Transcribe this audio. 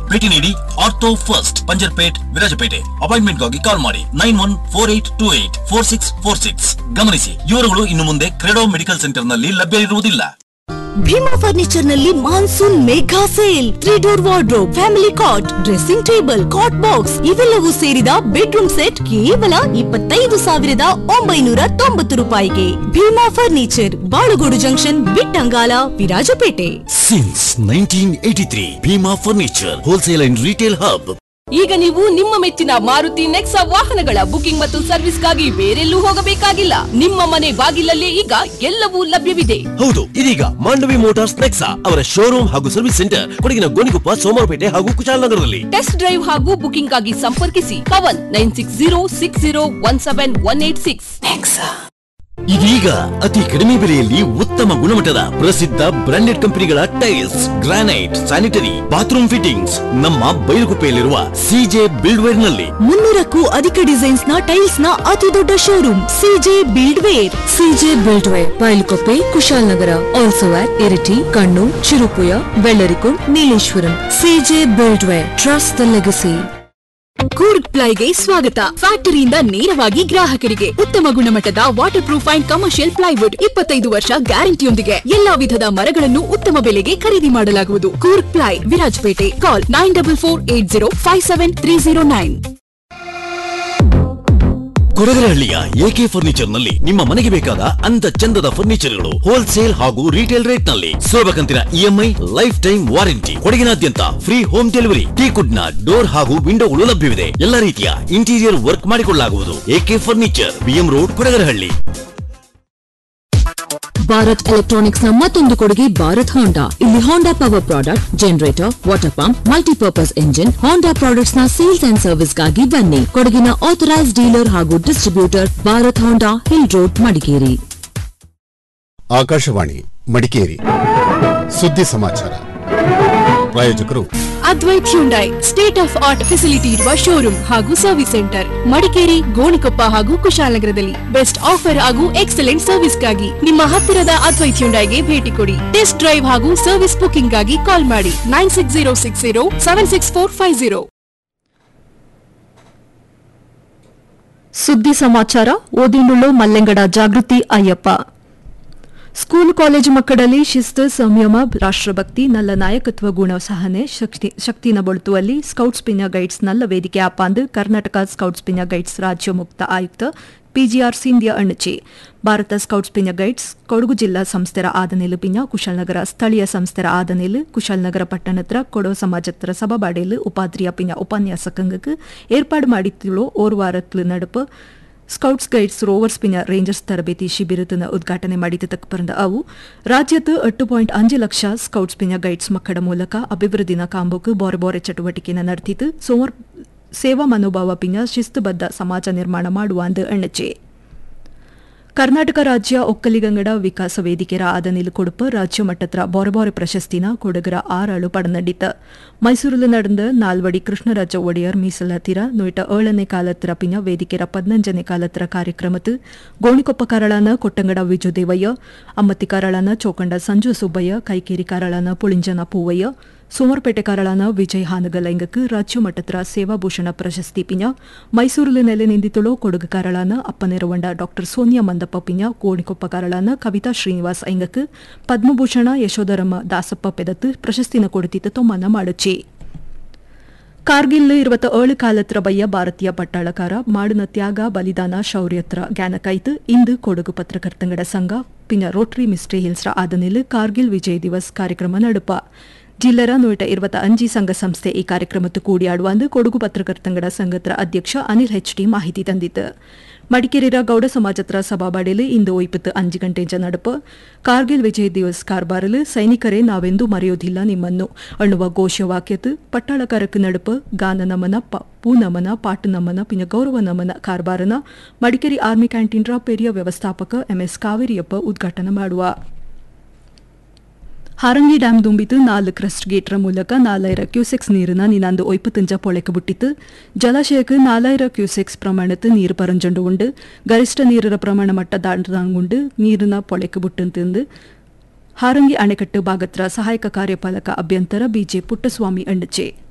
ಭೇಟಿ ನೀಡಿ ortho first Panjarpet Virajpet ಅಪಾಯಿಂಟ್ಮೆಂಟ್ಗಾಗಿ ಕಾಲ್ ಮಾಡಿ nine one four eight two eight four six four six ಗಮನಿಸಿ ಇವರುಗಳು ಇನ್ನು ಮುಂದೆ ಕ್ರೆಡೋ ಮೆಡಿಕಲ್ ಸೆಂಟರ್ ನಲ್ಲಿ ಲಭ್ಯ ಇರುವುದಿಲ್ಲ ಭೀಮಾ ಫರ್ನಿಚರ್ ನಲ್ಲಿ monsoon mega sale three door wardrobe family cot dressing table cot box ಇವೆಲ್ಲವೂ ಸೇರಿದ ಬೆಡ್ರೂಮ್ ಸೆಟ್ ಕೇವಲ ಇಪ್ಪತ್ತೈದು ಸಾವಿರದ ಒಂಬೈನೂರ ತೊಂಬತ್ತು ರೂಪಾಯಿಗೆ Bhima furniture Balugodu junction Bittangala Virajpet since nineteen eighty three Bhima furniture wholesale and retail hub ಈಗ ನೀವು ನಿಮ್ಮ ಮೆಚ್ಚಿನ ಮಾರುತಿ ನೆಕ್ಸಾ ವಾಹನಗಳ ಬುಕಿಂಗ್ ಮತ್ತು ಸರ್ವಿಸ್ಗಾಗಿ ಬೇರೆಲ್ಲೂ ಹೋಗಬೇಕಾಗಿಲ್ಲ ನಿಮ್ಮ ಮನೆ ಬಾಗಿಲಲ್ಲೇ ಈಗ ಎಲ್ಲವೂ ಲಭ್ಯವಿದೆ ಹೌದು ಇದೀಗ ಮಾಂಡವಿ ಮೋಟಾರ್ಸ್ ನೆಕ್ಸಾ ಅವರ ಶೋರೂಮ್ ಹಾಗೂ ಸರ್ವಿಸ್ ಸೆಂಟರ್ ಕೊಡಗಿನ ಗೋಣಿಕೊಪ್ಪ ಸೋಮವಾರಪೇಟೆ ಹಾಗೂ ಕುಶಾಲನಗರದಲ್ಲಿ ಟೆಸ್ಟ್ ಡ್ರೈವ್ ಹಾಗೂ ಬುಕಿಂಗ್ ಆಗಿ ಸಂಪರ್ಕಿಸಿ Pavan nine six zero six zero one seven one eight six ಇದೀಗ ಅತಿ ಕಡಿಮೆ ಬೆಲೆಯಲ್ಲಿ ಉತ್ತಮ ಗುಣಮಟ್ಟದ ಪ್ರಸಿದ್ಧ ಬ್ರಾಂಡೆಡ್ ಕಂಪನಿಗಳ tiles granite sanitary bathroom fittings ನಮ್ಮ ಬೈಲುಗುಪ್ಪೆಯಲ್ಲಿರುವ ಸಿಜೆ ಬಿಲ್ಡ್ವೇರ್ ನಲ್ಲಿ ಮುನ್ನೂರಕ್ಕೂ ಅಧಿಕ ಡಿಸೈನ್ಸ್ ನ ಟೈಲ್ಸ್ ನ ಅತಿ ದೊಡ್ಡ showroom CJ buildware CJ buildware Bylakuppe Kushalnagar also at Iritty Kannur Cherupuzha Vellarikund Nileshwaram CJ buildware trust the legacy Coorg ಪ್ಲೈಗೆ ಸ್ವಾಗತ ಫ್ಯಾಕ್ಟರಿಯಿಂದ ನೇರವಾಗಿ ಗ್ರಾಹಕರಿಗೆ ಉತ್ತಮ ಗುಣಮಟ್ಟದ waterproof and commercial plywood ಇಪ್ಪತ್ತೈದು ವರ್ಷ ಗ್ಯಾರಂಟಿಯೊಂದಿಗೆ ಎಲ್ಲಾ ವಿಧದ ಮರಗಳನ್ನು ಉತ್ತಮ ಬೆಲೆಗೆ ಖರೀದಿ ಮಾಡಲಾಗುವುದು Coorg ply Virajpet call nine double four eight zero five seven three zero nine ಕೊಡಗರಹಳ್ಳಿಯ ಎಕೆ ಫರ್ನಿಚರ್ ನಲ್ಲಿ ನಿಮ್ಮ ಮನೆಗೆ ಬೇಕಾದ ಅಂದ ಚಂದದ ಫರ್ನಿಚರ್ಗಳು ಹೋಲ್ಸೇಲ್ ಹಾಗೂ ರಿಟೇಲ್ ರೇಟ್ ನಲ್ಲಿ ಸುಲಭ ಕಂತಿನ ಇಎಂಐ ಲೈಫ್ ಟೈಮ್ ವಾರಂಟಿ ಕೊಡಗಿನಾದ್ಯಂತ ಫ್ರೀ ಹೋಮ್ ಡೆಲಿವರಿ ಟೀಕುಡ್ ನ ಡೋರ್ ಹಾಗೂ ವಿಂಡೋಗಳು ಲಭ್ಯವಿದೆ ಎಲ್ಲ ರೀತಿಯ ಇಂಟೀರಿಯರ್ ವರ್ಕ್ ಮಾಡಿಕೊಳ್ಳಲಾಗುವುದು AK furniture BM road Kodagarahalli Bharat electronics ನ ಮತ್ತೊಂದು ಕೊಡುಗೆ ಭಾರತ್ ಹೋಂಡಾ ಇಲ್ಲಿ Honda power product generator water pump multipurpose engine Honda products ನ ಸೇಲ್ಸ್ ಅಂಡ್ ಸರ್ವಿಸ್ ಗಾಗಿ ಬನ್ನಿ ಕೊಡಗಿನ ಆಥರೈಸ್ ಡೀಲರ್ ಹಾಗೂ distributor Bharat Honda hill road Madikeri Akashvani Madikeri ಸುದ್ದಿ ಸಮಾಚಾರ ಪ್ರಾಯೋಜಕರು Advaith Hyundai state of art facility ಇರುವ ಶೋರೂಮ್ ಹಾಗೂ ಸರ್ವಿಸ್ ಸೆಂಟರ್ ಮಡಿಕೇರಿ ಗೋಣಿಕೊಪ್ಪ ಹಾಗೂ ಕುಶಾಲನಗರದಲ್ಲಿ ಬೆಸ್ಟ್ ಆಫರ್ ಹಾಗೂ ಎಕ್ಸಲೆಂಟ್ ಸರ್ವಿಸ್ಗಾಗಿ ನಿಮ್ಮ ಹತ್ತಿರದ ಅದ್ವೈತ್ ಹ್ಯುಂಡೈಗೆ ಭೇಟಿ ಕೊಡಿ ಟೆಸ್ಟ್ ಡ್ರೈವ್ ಹಾಗೂ ಸರ್ವಿಸ್ ಬುಕಿಂಗ್ ಗಾಗಿ ಕಾಲ್ ಮಾಡಿ nine six zero six zero seven six four five zero ಸುದ್ದಿ ಸಮಾಚಾರ ಓದಿನುಳ್ಳು ಮಲ್ಲೆಂಗಡ ಜಾಗೃತಿ ಅಯ್ಯಪ್ಪ ಸ್ಕೂಲ್ ಕಾಲೇಜು ಮಕ್ಕಳಲ್ಲಿ ಶಿಸ್ತು ಸಂಯಮ ರಾಷ್ಟ್ರಭಕ್ತಿ ನಲ್ಲ ನಾಯಕತ್ವ ಗುಣ ಸಹನೆ ಶಕ್ತಿ ಶಕ್ತಿನ ಬಳುತ್ತುವಲ್ಲಿ ಸ್ಕೌಟ್ಸ್ ಪಿನ್ಯ ಗೈಡ್ಸ್ ನಲ್ಲ ವೇದಿಕೆ ಆಪಾಂದು ಕರ್ನಾಟಕ ಸ್ಕೌಟ್ಸ್ ಪಿನ್ಯ ಗೈಡ್ಸ್ ರಾಜ್ಯ ಮುಕ್ತ ಆಯುಕ್ತ ಪಿಜಿಆರ್ ಸಿಂಧಿಯ ಅಣ್ಣಚಿ ಭಾರತ ಸ್ಕೌಟ್ಸ್ ಪಿನ್ಯ ಗೈಡ್ಸ್ ಕೊಡಗು ಜಿಲ್ಲಾ ಸಂಸ್ಥೆರ ಆದನೆಲು ಪಿನ್ಯ ಕುಶಾಲನಗರ ಸ್ಥಳೀಯ ಸಂಸ್ಥೆರ ಆದನೆಲು ಕುಶಾಲನಗರ ಪಟ್ಟಣತ್ರ ಕೊಡೋ ಸಮಾಜತ್ರ ಸಭಾಬಾಡೇಲು ಉಪಾದ್ರಿಯ ಪಿನ್ಯ ಉಪನ್ಯಾಸಕಂಗಕ್ಕೆ ಏರ್ಪಾಡು ಮಾಡಿತ್ತುಳು ಓರ್ವಾರತ್ಲು ನಡುಪ ಸ್ಕೌಟ್ಸ್ ಗೈಡ್ಸ್ ರೋವರ್ಸ್ ಪಿನ ರೇಂಜರ್ಸ್ ತರಬೇತಿ ಶಿಬಿರತನ ಉದ್ಘಾಟನೆ ಮಾಡಿದ್ದಕ್ಕೆ ಪರಂದ ಅವು ರಾಜ್ಯದ ಎಟ್ಟು ಪಾಯಿಂಟ್ ಅಂಜು ಲಕ್ಷ ಸ್ಕೌಟ್ಸ್ ಪಿನ ಗೈಡ್ಸ್ ಮಕ್ಕಳ ಮೂಲಕ ಅಭಿವೃದ್ಧಿನ ಕಾಂಬೋಕ್ ಬೋರೆ ಬೋರೆ ಚಟುವಟಿಕೆನ ನಡೆದಿದ್ದು ಸೋಮವಾರ ಸೇವಾ ಮನೋಭಾವ ಪಿನ ಶಿಸ್ತುಬದ್ಧ ಸಮಾಜ ನಿರ್ಮಾಣ ಮಾಡುವ ಅಂದು ಅಣ್ಣಚೆ ಕರ್ನಾಟಕ ರಾಜ್ಯ ಒಕ್ಕಲಿಗಂಗಡ ವಿಕಾಸ ವೇದಿಕೆರ ಆದನಿಲು ಕೊಡುಪ ರಾಜ್ಯ ಮಟ್ಟತ್ರ ಬೊರಬೊರೆ ಪ್ರಶಸ್ತಿನ ಕೊಡಗರ ಆರಾಳು ಪಡನಡಿತ ಮೈಸೂರಲ್ಲಿ ನಡೆದ ನಾಲ್ವಡಿ ಕೃಷ್ಣರಾಜ ಒಡೆಯರ್ ಮೀಸಲಾತಿರ ನೂಟ ಏಳನೇ ಕಾಲತ್ರ ಪಿನ ವೇದಿಕೆರ ಪದ್ನಂಜನೇ ಕಾಲತ್ರ ಕಾರ್ಯಕ್ರಮದ ಗೋಣಿಕೊಪ್ಪ ಕರಳನ ಕೊಟ್ಟಂಗಡ ವಿಜುದೇವಯ್ಯ ಅಮ್ಮತ್ತಿ ಕರಳನ ಚೋಕಂಡ ಸಂಜು ಸುಬ್ಬಯ್ಯ ಕೈಕೇರಿ ಕರಳನ ಪುಳಿಂಜನ ಪೂವಯ್ಯ ಸೋಮರ್ಪೇಟೆ ಕರಳನ ವಿಜಯ್ ಹಾನಗಲೈಂಗಕ್ಕೆ ರಾಜ್ಯ ಮಟ್ಟತ್ರ ಸೇವಾಭೂಷಣ ಪ್ರಶಸ್ತಿ ಪಿನ ಮೈಸೂರಲ್ಲಿ ನೆಲೆ ನಿಂದಿತುಳು ಕೊಡಗು ಕರಳನ ಅಪ್ಪನೆರವಂಡ ಡಾಕ್ಟರ್ ಸೋನಿಯಾ ಮಂದಪ್ಪ ಪಿನ ಗೋಣಿಕೊಪ್ಪ ಕರಳನ ಕವಿತಾ ಶ್ರೀನಿವಾಸ್ ಐಂಗಕ್ಕೆ ಪದ್ಮಭೂಷಣ ಯಶೋಧರಮ್ಮ ದಾಸಪ್ಪ ಪೆದತ್ತು ಪ್ರಶಸ್ತಿನ ಕೊಡುತ್ತಿದ್ದ ತೊಮ್ಮನ ಮಾಡುಚ್ಚಿ ಕಾರ್ಗಿಲ್ ಇರುವತ್ತ ಏಳು ಕಾಲತ್ರ ಬಯ್ಯ ಭಾರತೀಯ ಪಟ್ಟಾಳಕಾರ ಮಾಡಿನ ತ್ಯಾಗ ಬಲಿದಾನ ಶೌರ್ಯತ್ರ ಜ್ಞಾನಕೈತು ಇಂದು ಕೊಡಗು ಪತ್ರಕರ್ತಂಗಡ ಸಂಘ ಪಿನ ರೋಟರಿ ಮಿಸ್ಟ್ರಿ ಹಿಲ್ಸ್ರ ಆದನಿಲು ಕಾರ್ಗಿಲ್ ವಿಜಯ್ ದಿವಸ್ ಕಾರ್ಯಕ್ರಮ ನಡುಪ ಜಿಲ್ಲರ ನೂಟ ಇರುವತ್ತ ಅಂಜಿ ಸಂಘ ಸಂಸ್ಥೆ ಈ ಕಾರ್ಯಕ್ರಮತ್ತು ಕೂಡಿಯಾಡುವಂದು ಕೊಡಗು ಪತ್ರಕರ್ತಂಗಡ ಸಂಘತ್ರ ಅಧ್ಯಕ್ಷ ಅನಿಲ್ ಹೆಚ್ ಟಿ ಮಾಹಿತಿ ತಂದಿತ್ತು ಮಡಿಕೇರಿರ ಗೌಡ ಸಮಾಜತ್ರ ಸಭಾಬಾಡಿಲು ಇಂದು ಒಯ್ಪತ್ತು ಅಂಜು ಗಂಟೆಂಜ ನಡುಪ ಕಾರ್ಗಿಲ್ ವಿಜಯ್ ದಿವಸ್ ಕಾರ್ಬಾರಲು ಸೈನಿಕರೇ ನಾವೆಂದೂ ಮರೆಯೋದಿಲ್ಲ ನಿಮ್ಮನ್ನು ಅನ್ನುವ ಘೋಷವಾಕ್ಯತು ಪಟ್ಟಾಳಕರಕ್ಕೆ ನಡುಪ ಗಾನ ನಮನ ಪ ಪೂ ನಮನ ಪಾಟು ನಮನ ಪಿನ ಗೌರವ ನಮನ ಕಾರ್ಬಾರನ ಮಡಿಕೇರಿ ಆರ್ಮಿ ಕ್ಯಾಂಟೀನ್ರ ಪೆರಿಯ ವ್ಯವಸ್ಥಾಪಕ ಎಂಎಸ್ ಕಾವೇರಿಯಪ್ಪ ಉದ್ಘಾಟನೆ ಮಾಡುವ ಹಾರಂಗಿ ಡ್ಯಾಂ ದುಂಬಿತು ನಾಲ್ಕು ಕ್ರಸ್ಟ್ ಗೇಟ್ರ ಮೂಲಕ ನಾಲಾಯಿರ ಕ್ಯೂಸೆಕ್ಸ್ ನೀರನ್ನ ನಿನಾಂದು ಒಯ್ಪತ್ತಂಜ ಪೊಳೆಕ ಬಿಟ್ಟಿತ್ತು ಜಲಾಶಯಕ್ಕೆ ನಾಲಾಯಿರ ಕ್ಯೂಸೆಕ್ಸ್ ಪ್ರಮಾಣದ ನೀರು ಪರಂಜಂಡು ಉಂಡು ಗರಿಷ್ಠ ನೀರರ ಪ್ರಮಾಣ ಮಟ್ಟ ದಾಟದಾಂಗುಂಡು ನೀರಿನ ಪೊಳೆಕ ಬಿಟ್ಟಂತಂದು ಹಾರಂಗಿ ಅಣೆಕಟ್ಟು ಭಾಗತ್ರ ಸಹಾಯಕ ಕಾರ್ಯಪಾಲಕ ಅಭ್ಯಂತರ ಬಿಜೆ ಪುಟ್ಟಸ್ವಾಮಿ ಅಂಡಚೆ